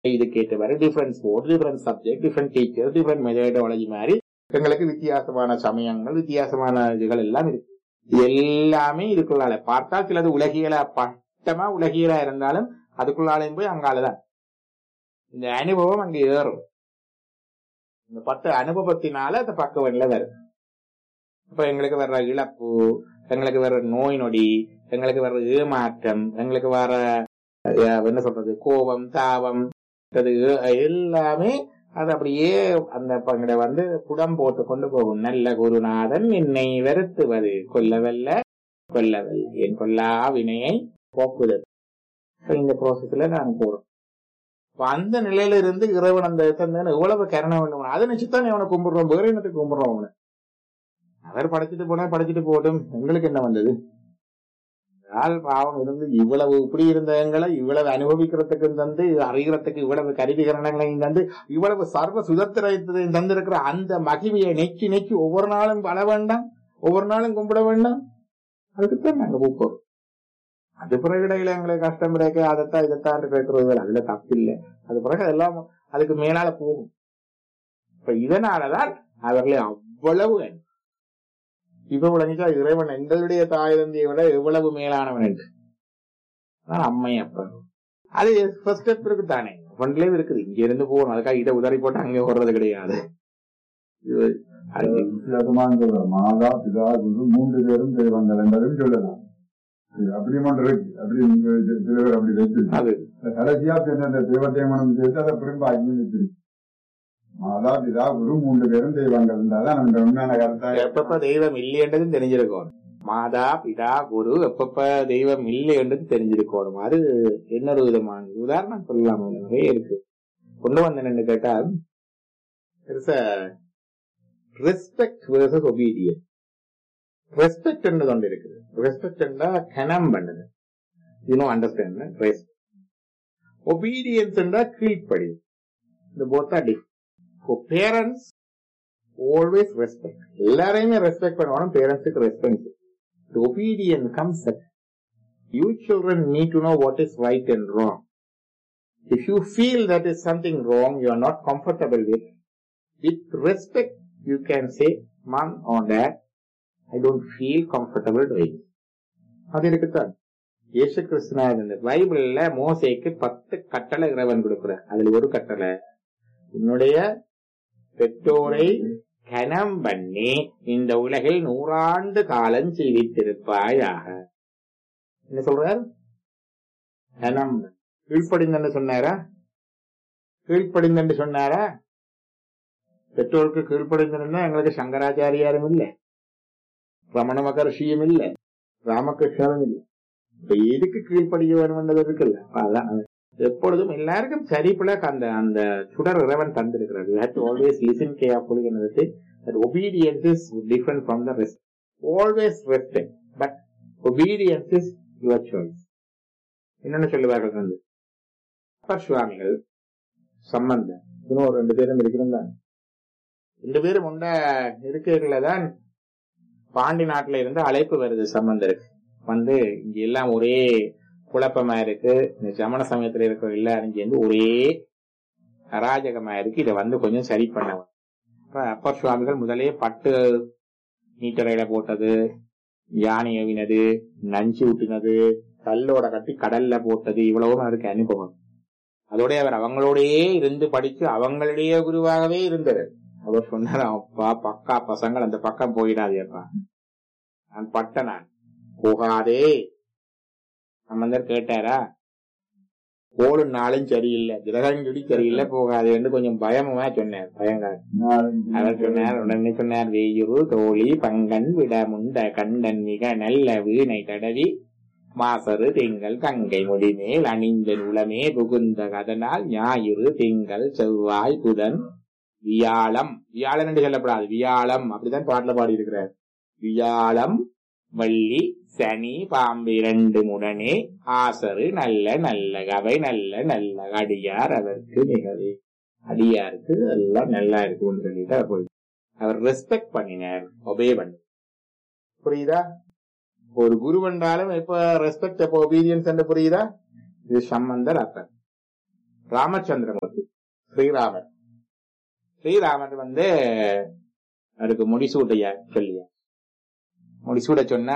இதுக்கு ஏற்ற மாதிரி difference board difference subject different teacher different methodology மாதிரி எங்களுக்கு வித்தியாசமான சமயங்கள் வித்தியாசமான இதுகள் எல்லாம் இருக்கு இது எல்லாமே இதுக்குள்ளால பார்த்தா சிலது உலகியலா பட்டமா உலகியலா இருந்தாலும் அதுக்குள்ளாலையும் போய் அங்காலதான் இந்த அனுபவம் அங்க ஏறும் இந்த பத்து அனுபவத்தினால அந்த பக்கவன்ல வரும் இப்ப எங்களுக்கு வர்ற இழப்பு எங்களுக்கு வர்ற நோய் நொடி எங்களுக்கு வர்ற ஏமாற்றம் எங்களுக்கு வர அஹ், என்ன சொல்றது கோபம் தாபம் அது எல்லாமே அது அப்படியே அந்த பங்கட வந்து புடம் போட்டு கொண்டு போகும் நல்ல குருநாதன் என்னை வெறுத்துவது கொல்லவல்ல கொல்லவல் என் கொல்லா வினையை போக்குதல் இப்ப இந்த ப்ராசஸ்ல நான் போறோம் இப்ப அந்த நிலையில இருந்து இறைவன் அந்த தந்தேன்னு எவ்வளவு கருணை வேண்டும் அதை நினைச்சுதான் அவனை கும்பிடுறோம் வேற என்னத்துக்கு கும்பிடுறோம் அவனை அவர் படைச்சிட்டு போனா படைச்சிட்டு போட்டும் எங்களுக்கு என்ன வந்தது ஆள் பாவம் இருந்து இவ்வளவு இப்படி இருந்த எங்களை இவ்வளவு அனுபவிக்கிறதுக்கு தந்து அறிகிறதுக்கு இவ்வளவு கருவிகரணங்களையும் தந்து இவ்வளவு சர்வ சுதந்திரத்தையும் தந்திருக்கிற அந்த மகிமையை நெக்கி நெக்கி ஒவ்வொரு நாளும் வள வேண்டாம் ஒவ்வொரு நாளும் கும்பிட வேண்டாம் அதுக்குத்தான் நாங்க கூப்பிடுறோம் அது பிறகு இடையில எங்களுக்கு கஷ்டம் கிடைக்க அதைத்தான் இதைத்தான் கேட்கறது அதுல தப்பு இல்லை அது பிறகு அதெல்லாம் அதுக்கு மேலால போகும் இப்ப இதனாலதான் அவர்களை அவ்வளவு அன்பு. இப்ப விளங்கிச்சா இறைவன் எங்களுடைய தாய் தந்தையை விட எவ்வளவு மேலானவன் என்று அதான் அம்மை அப்பன் அது ஃபர்ஸ்ட் ஸ்டெப் இருக்கு தானே ஒன்லயே இருக்குது இங்க இருந்து போகணும் அதுக்காக இதை உதறி போட்டு அங்கே ஓடுறது கிடையாது இது அது வித்தியாசமான சொல்றோம் மாதா பிதா குரு மூன்று பேரும் தெய்வங்கள் என்பதும் சொல்லலாம் இது அப்படி மட்டும் இருக்கு அப்படி நீங்க சில பேர் அப்படி வச்சு அது கடைசியா பின்ன அந்த தெய்வத்தை மனம் சேர்த்து அதை திரும்ப அங்கீகரிச்சு மாதா பிதா குரு மூன்று பேரும் தெய்வங்கள் இருந்தாதான் நம்ம உண்மையான கருத்தா எப்பப்ப தெய்வம் இல்லைன்றதும் தெரிஞ்சிருக்கணும் மாதா பிதா குரு எப்பப்ப தெய்வம் இல்லை என்றது தெரிஞ்சிருக்கணும் அது இன்னொரு விதமான உதாரணம் சொல்லலாம் அதுல நிறைய இருக்கு கொண்டு வந்தேன்னு கேட்டா ரெஸ்பெக்ட் versus obedience ரெஸ்பெக்ட் என்றது ஒன்று இருக்குது ரெஸ்பெக்ட் என்றா கனம் பண்ணது you know understand rest obedience என்றா கீழ்ப்படி இந்த போத்தா டிஃப் பேரண்ட்ஸ் ஆல்வேஸ் ரெஸ்பெக்ட் எல்லாரையுமே ரெஸ்பெக்ட் பண்ணணும் பேரண்ட்ஸுக்கு respect obedient comes you children need to know what is right and wrong if you feel that is something wrong you are not comfortable with with respect you can say mum and dad I don't feel comfortable doing அது இருக்குத்தான் இயேசு கிறிஸ்துனா இந்த பைபிள்ல மோசேக்கு பத்து கட்டளை இறைவன் கொடுக்கிறார் அதுல ஒரு கட்டளை உன்னுடைய பெற்றோரை கனம் பண்ணி இந்த உலகில் நூறாண்டு காலம் ஜீவித்திருப்பாயாக என்ன சொல்றார் கனம் கீழ்ப்படிந்தன்னு சொன்னாரா கீழ்ப்படிந்தன்னு சொன்னாரா பெற்றோருக்கு கீழ்ப்படிந்தன்னா எங்களுக்கு சங்கராச்சாரியாரும் இல்ல ரமண மகர்ஷியும் இல்ல ராமகிருஷ்ணரும் இல்ல இப்ப எதுக்கு கீழ்ப்படிய வேணும்ன்றது இருக்குல்ல அப்ப அதான் அது. எப்பொழுதும் எல்லாருக்கும் சரிப்புல அந்த அந்த சுடர் இறைவன் தந்திருக்கிறார் you had to always listen carefully என்னது that obedience is different from the rest always respect but obedience is your choice என்னென்ன சொல்லுவார்கள் வந்து அப்பர் சுவாமிகள் சம்பந்தம் இன்னும் ரெண்டு பேரும் இருக்கிறதா ரெண்டு பேரும் உண்ட இருக்கிறதுல தான் பாண்டி நாட்டுல இருந்து அழைப்பு வருது சம்பந்தருக்கு வந்து இங்க எல்லாம் ஒரே குழப்பமா இருக்கு இந்த சமண சமயத்துல இருக்கிற எல்லாரும் சேர்ந்து ஒரே அராஜகமா இருக்கு இதை வந்து கொஞ்சம் சரி பண்ண அப்ப அப்பர் சுவாமிகள் முதலே பட்டு நீட்டரையில போட்டது யானை எவினது நஞ்சு ஊட்டினது கல்லோட கட்டி கடல்ல போட்டது இவ்வளவும் அவருக்கு அனுபவம் அதோட அவர் அவங்களோடயே இருந்து படிச்சு அவங்களுடைய குருவாகவே இருந்தாரு அவர் சொன்னார் அப்பா பக்கா பசங்கள் அந்த பக்கம் போயிடாதேப்பா நான் பட்ட நான் போகாதே சம்பந்தர் கேட்டாரா கோளும் நாளும் சரியில்லை கிரகஞ்சொடி சரியில்லை போகாதேன்னு கொஞ்சம் பயமா சொன்னார் பயங்கார் அவர் சொன்னார் உடனே சொன்னார் வேயுரு தோழி பங்கன் விடமுண்ட கண்டன் மிக நல்ல வீணை தடவி மாசரு திங்கள் கங்கை முடிமேல் அணிந்த உளமே புகுந்த அதனால் ஞாயிறு திங்கள் செவ்வாய் புதன் வியாழம் வியாழன் என்று சொல்லப்படாது வியாழம் அப்படிதான் பாட்டுல பாடி இருக்கிறார் வியாழம் வள்ளி சனி பாம்பு இரண்டு முடனே ஆசரு நல்ல நல்ல கவை நல்ல நல்ல அடியார் அவருக்கு மிகவே அடியாருக்கு எல்லாம் நல்லா இருக்கும்னு சொல்லிட்டு அவர் போய் அவர் ரெஸ்பெக்ட் பண்ணினார் ஒபே பண்ணி புரியுதா ஒரு குரு வந்தாலும் இப்ப ரெஸ்பெக்ட் எப்ப ஒபீடியன்ஸ் என்று புரியுதா இது சம்பந்தர் அர்த்தம் ராமச்சந்திரமூர்த்தி ஸ்ரீராமர் ஸ்ரீராமர் வந்து அதுக்கு முடிசூட்டைய சொல்லிய முடிசூட சொன்னா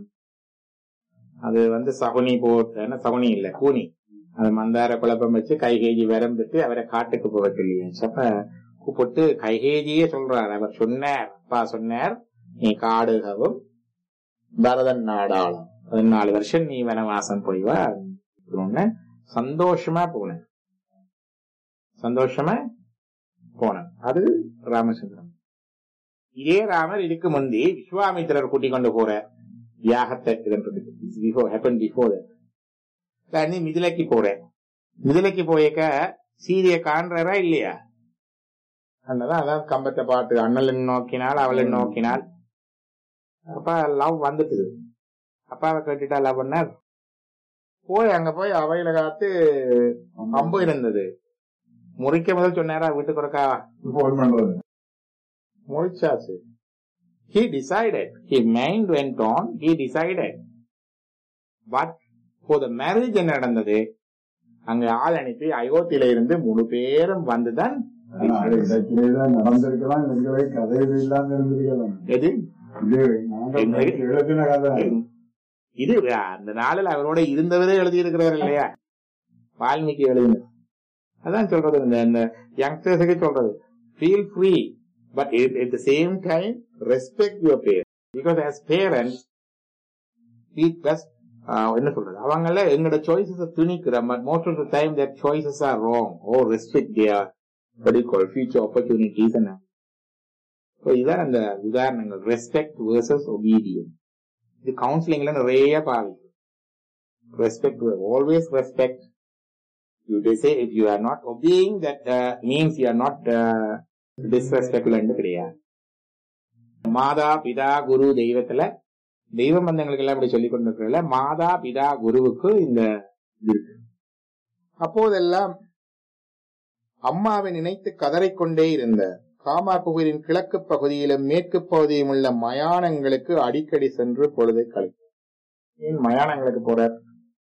அது வந்து சகுனி போட்டு சகுனி இல்ல கூனி அது மந்தார குழப்பம் வச்சு கைகேஜி விரம்பிட்டு அவரை காட்டுக்கு போக சொல்லியாச்சு அப்ப கூப்பிட்டு கைகேஜியே சொல்றார் அவர் சொன்னார் அப்பா சொன்னார் நீ காடுகவும் பரதன் நாடாளும் பதினாலு வருஷம் நீ வனவாசம் போய் வா அப்படின்னு சந்தோஷமா போனேன் சந்தோஷமா போனேன் அது ராமச்சந்திரன் இதே ராமர் இதுக்கு முந்தி விஸ்வாமித்திரர் கூட்டிக் கொண்டு போற யாகத்தை பிஃபோர் ஹேப்பன் பிஃபோர் நீ மிதிலைக்கு போறேன் மிதிலைக்கு போயக்க சீரிய காண்றாரா இல்லையா அண்ணதான் அதான் கம்பத்தை பாட்டு அண்ணன் நோக்கினால் அவளை நோக்கினால் அப்ப லவ் வந்துட்டுது அப்பாவை கேட்டுட்டா லவ் பண்ணார் போய் அங்க போய் அவையில காத்து அம்பு இருந்தது முறிக்க முதல் சொன்னாரா வீட்டுக்கு ஒருக்கா போன் பண்றது முழிச்சாச்சு he decided his mind went on he decided but for the marriage என்ன நடந்தது அங்க ஆள் அனுப்பி அயோத்தியில இருந்து முழு பேரும் வந்துதான் ஆனா அது இடைக்கிலேதான் நடந்திருக்கலாம் எங்களுக்கு கதையில இல்லாம இருந்திருக்கலாம் எது இது நாங்கள் எழுதின கதை இது அந்த நாளில் அவரோட இருந்தவரே எழுதி இருக்கிறார் இல்லையா வால்மீகி எழுதின அதான் சொல்றது இந்த இந்த யங்ஸ்டர்ஸுக்கு சொல்றது feel free but at the same time respect your parents because as parents we best ah என்ன சொல்றது அவங்கள எங்களோட சாய்ஸஸ் திணிக்கிறோம் but most of the time that choices are wrong oh respect their படி கால் ஃபியூச்சர் ஆப்பர்ச்சுனிட்டிஸ் என்ன So இதான் அந்த உதாரணங்கள் ரெஸ்பெக்ட் வேர்சஸ் ஒபீடியன் இது கவுன்சிலிங்ல நிறைய பாவிக்கும் respect always respect you say if you are not obeying that means you are not டிஸ்ரெஸ்பெக்ட்ல கிடையாது மாதா பிதா குரு தெய்வத்துல தெய்வ பந்தங்களுக்கு எல்லாம் இப்படி சொல்லிக் கொண்டிருக்கிறதுல மாதா பிதா குருவுக்கு இந்த இது இருக்கு அப்போதெல்லாம் அம்மாவை நினைத்து கதறிக்கொண்டே இருந்த காமாபுகரின் கிழக்கு பகுதியிலும் மேற்கு பகுதியிலும் உள்ள மயானங்களுக்கு அடிக்கடி சென்று பொழுதை கழித்தார் ஏன் மயானங்களுக்கு போறார்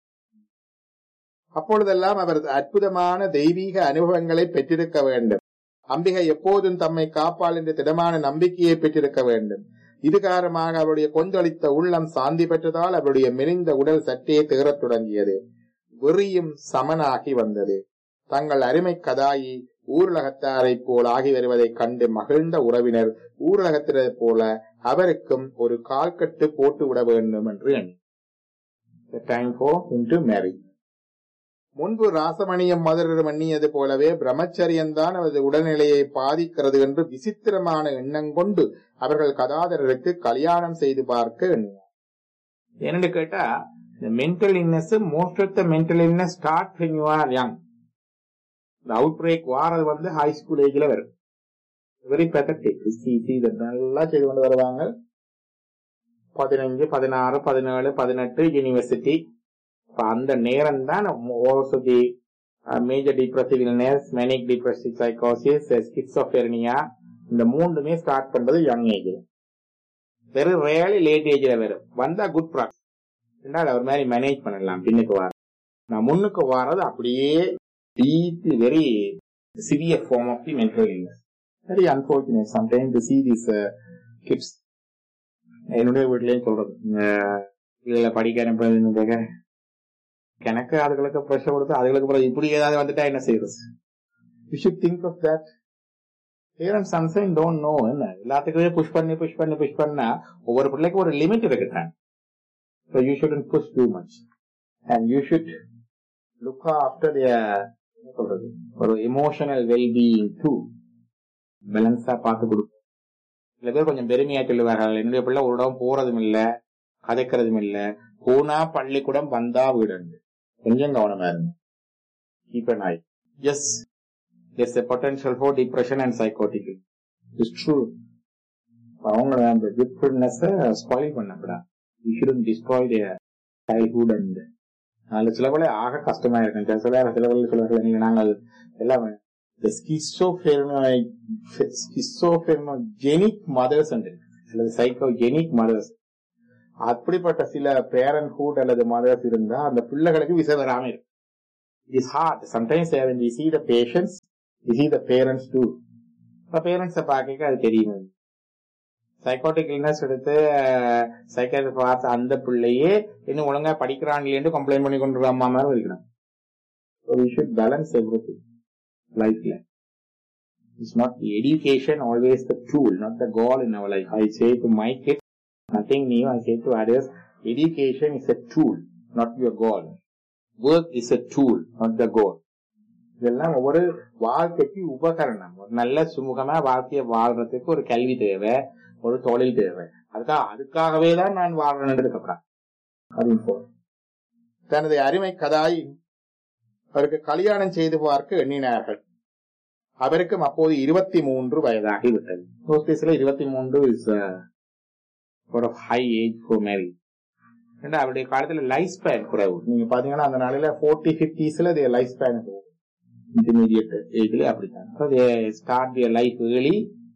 அப்பொழுதெல்லாம் அவர் அற்புதமான தெய்வீக அனுபவங்களை பெற்றிருக்க வேண்டும் அம்பிகை எப்போதும் தம்மை காப்பாள் என்ற திடமான நம்பிக்கையை பெற்றிருக்க வேண்டும் இது காரணமாக அவருடைய கொந்தளித்த உள்ளம் சாந்தி பெற்றதால் அவருடைய மெலிந்த உடல் சற்றே தேறத் தொடங்கியது வெறியும் சமனாகி வந்தது தங்கள் அருமை கதாயி ஊரலகத்தாரைப் போல் ஆகி வருவதைக் கண்டு மகிழ்ந்த உறவினர் ஊரலகத்தினரைப் போல அவருக்கும் ஒரு கால்கட்டு போட்டு விட வேண்டும் என்று எண்ணி டைம் ஃபார் டு மேரி முன்பு ராசமணியம் மதுரம் எண்ணியது போலவே பிரம்மச்சரியம்தான் அவரது உடல்நிலையை பாதிக்கிறது என்று விசித்திரமான எண்ணம் கொண்டு அவர்கள் கதாதரருக்கு கல்யாணம் செய்து பார்க்க எண்ணினார் என்னன்னு கேட்டா இந்த mental illness most of the mental illness start when you are young இந்த அவுட் பிரேக் வாரது வந்து ஹை ஸ்கூல் ஏஜ்ல வரும் வெரி பெத்தட்டிக் நல்லா செய்து கொண்டு வருவாங்க பதினஞ்சு பதினாறு பதினேழு பதினெட்டு யூனிவர்சிட்டி அந்த நேரம் தான் the major depressive illness manic depressive சைக்கோசிஸ் ஸ்கிட்ஸோபெர்னியா இந்த மூணுமே ஸ்டார்ட் பண்றது யங் ஏஜ்ல வெறும் ரேலி லேட் ஏஜ்ல வரும் வந்தா குட் ப்ராக்டிஸ் ரெண்டாவது அவர் மாதிரி மேனேஜ் பண்ணலாம் பின்னுக்கு வர நான் முன்னுக்கு வர்றது அப்படியே deep, very severe form of the mental illness. Very unfortunate sometimes to see these uh, kids. என்னுடைய வீட்லயும் சொல்றது இதுல படிக்க அனுப்புறது எனக்கு அதுகளுக்கு ப்ரெஷர் கொடுத்து அதுகளுக்கு பிறகு இப்படி ஏதாவது வந்துட்டா என்ன செய்யறது you should think of that parents sunshine don't know என்ன எல்லாத்துக்குமே புஷ் பண்ணி புஷ் பண்ணி புஷ் பண்ணா ஒவ்வொரு பிள்ளைக்கும் ஒரு லிமிட் இருக்குதான் so you should push too much and you should look after என்ன சொல்றது ஒரு எமோஷனல் வெல்பீயிங் டூ பேலன்ஸா பார்த்து கொடுக்கும் சில பேர் கொஞ்சம் பெருமையா சொல்லுவார்கள் என்னுடைய பிள்ளை ஒரு இடம் போறதும் இல்ல கதைக்கிறதும் இல்ல போனா பள்ளிக்கூடம் வந்தா வீடு கொஞ்சம் கவனமா இருங்க keep an eye as there's a potential for depression and psychotic it's true அவங்க அந்த குட்ஃபுல்னஸ் ஸ்பாயில் பண்ணக்கூடாது you shouldn't destroy their childhood and அதுல சில வேலை ஆக கஷ்டமா இருக்கும் சில சில வேலை சில வேலை நீங்க நாங்கள் எல்லாம் இந்த ஸ்கிசோஃபெர்னோஜெனிக் மதர்ஸ் அல்லது சைக்கோஜெனிக் மதர்ஸ் அப்படிப்பட்ட சில பேரண்ட்ஹுட் அல்லது மதர்ஸ் இருந்தா அந்த பிள்ளைகளுக்கு விசை வராம இருக்கும் It is hard. Sometimes uh, when we see the patients, we see the parents too. இப்ப பேரண்ட்ஸை பார்க்க அது தெரியும் சைக்காட்டிக் இல்னஸ் எடுத்து சைக்காட்ரி பார்த்த அந்த பிள்ளையே இன்னும் ஒழுங்கா படிக்கிறான்லேருந்து கம்ப்ளைண்ட் பண்ணி கொண்டு அம்மா மாதிரி இருக்கிறான் So we should balance everything lifeல. It's not the education always the tool, not the goal in our life. I say to my kids, nothing new. I say to others, education is a tool, not your goal. Work is a tool, not the goal. இதெல்லாம் ஒவ்வொரு வாழ்க்கைக்கு உபகரணம் ஒரு நல்ல சுமூகமா வாழ்க்கையை வாழ்றதுக்கு ஒரு கல்வி தேவை ஒரு தொழில் தேவை அதுக்காக அதுக்காகவே தான் நான் வாழ்றேன் இருக்கப்படான் அது important. தனது அருமை கதாய் அவருக்கு கல்யாணம் செய்து பார்க்க எண்ணினார்கள் அவருக்கும் அப்போது இருபத்தி மூன்று வயதாகிவிட்டது ஹோஸ்டேஸ்ல இருபத்தி மூன்று இஸ் ஒரு ஹை ஏஜ் ஃபார் மேரி ஏன்னா அவருடைய காலத்துல லைஃப் ஸ்பேன் குறைவு நீங்க பாத்தீங்கன்னா அந்த நாளையில போர்ட்டி பிப்டிஸ்ல லைஃப் ஸ்பேன் இன்டர்மீடியட் ஏஜ்ல அப்படித்தான் start their life early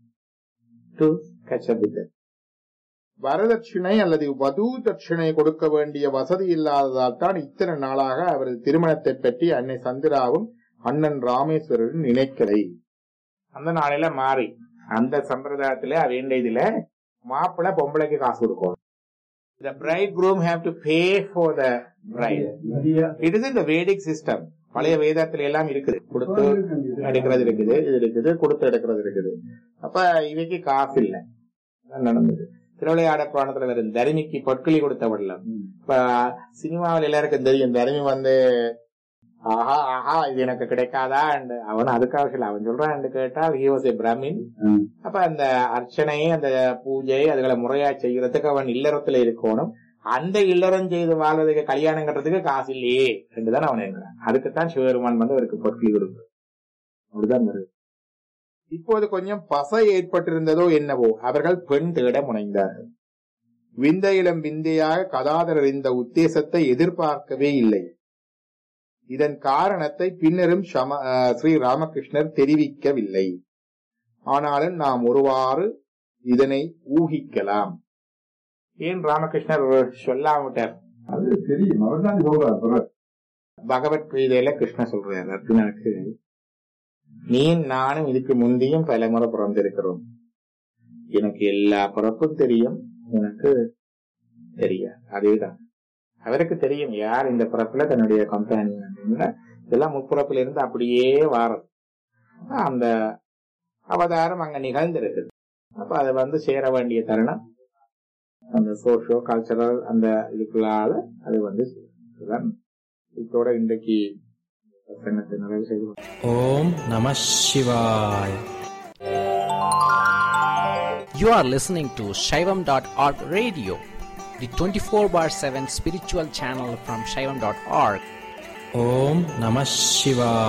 to catch up with them. வரதட்சிணை அல்லது வது தட்சிணை கொடுக்க வேண்டிய வசதி இல்லாததால் தான் இத்தனை நாளாக அவரது திருமணத்தை பற்றி அன்னை சந்திராவும் அண்ணன் ராமேஸ்வரரும் நினைக்கலை அந்த நாளையில மாறி அந்த சம்பிரதாயத்துல வேண்டிய இதுல மாப்பிள்ளை பொம்பளைக்கு காசு கொடுக்கும் The bridegroom have to pay for the bride. It is in the Vedic system. பழைய வேதத்துல எல்லாம் இருக்குது கொடுத்து எடுக்கிறது இருக்குது இது இருக்குது கொடுத்து எடுக்கிறது இருக்குது அப்ப இவைக்கு காசு இல்ல அதான் நடந்தது திருவிளையாட புராணத்துல வரும் தருமிக்கு பொற்களி கொடுத்த விடலாம் இப்ப சினிமாவில் எல்லாருக்கும் தெரியும் தருமி வந்து ஆஹா ஆஹா இது எனக்கு கிடைக்காதா அவன் அதுக்காக இல்ல அவன் சொல்றான் கேட்டா ஹி வாஸ் ஏ பிராமின் அப்ப அந்த அர்ச்சனை அந்த பூஜை அதுகளை முறையா செய்யறதுக்கு அவன் இல்லறத்துல இருக்கணும் அந்த இல்லறம் செய்து வாழ்றதுக்கு கல்யாணம் கட்டுறதுக்கு காசு இல்லையே என்றுதான் அவன் இருக்கிறான் அதுக்குத்தான் சிவபெருமான் வந்து அவருக்கு பொற்களி கொடுக்கும் அப்படிதான் வருது இப்போது கொஞ்சம் பசை ஏற்பட்டிருந்ததோ என்னவோ அவர்கள் பெண் தேட முனைந்தார்கள் விந்தையிலும் விந்தையாக கதாதரர் இந்த உத்தேசத்தை எதிர்பார்க்கவே இல்லை இதன் காரணத்தை பின்னரும் சம அஹ், ஸ்ரீ ராமகிருஷ்ணர் தெரிவிக்கவில்லை ஆனாலும் நாம் ஒருவாறு இதனை ஊகிக்கலாம் ஏன் ராமகிருஷ்ணர் சொல்லாமட்டார் அது தெரியும் அவர் தான் சொல்றார் பிறர். பகவத்கீதையில கிருஷ்ணர் சொல்றாரு அர்ஜுனனுக்கு நீ நானும் இதுக்கு முந்தையும் பல முறை பிறந்திருக்கிறோம் எனக்கு எல்லா பிறப்பும் தெரியும் உனக்கு தெரியாது அதேதான் அவருக்கு தெரியும் யார் இந்த பிறப்புல தன்னுடைய கம்பெனி இதெல்லாம் முற்பிறப்புல இருந்து அப்படியே வாரம் அந்த அவதாரம் அங்க நிகழ்ந்திருக்குது அப்ப அதை வந்து சேர வேண்டிய தருணம் அந்த சோஷியோ கல்ச்சரல் அந்த இதுக்குள்ளால அது வந்து இதுதான் இதோட இன்றைக்கு பிரசங்கத்தை நிறைவு செய்து ஓம் நம சிவாய் You are listening to Shaivam.org radio, the 24 bar 7 spiritual channel from Shaivam.org. Om Namah Shivaya.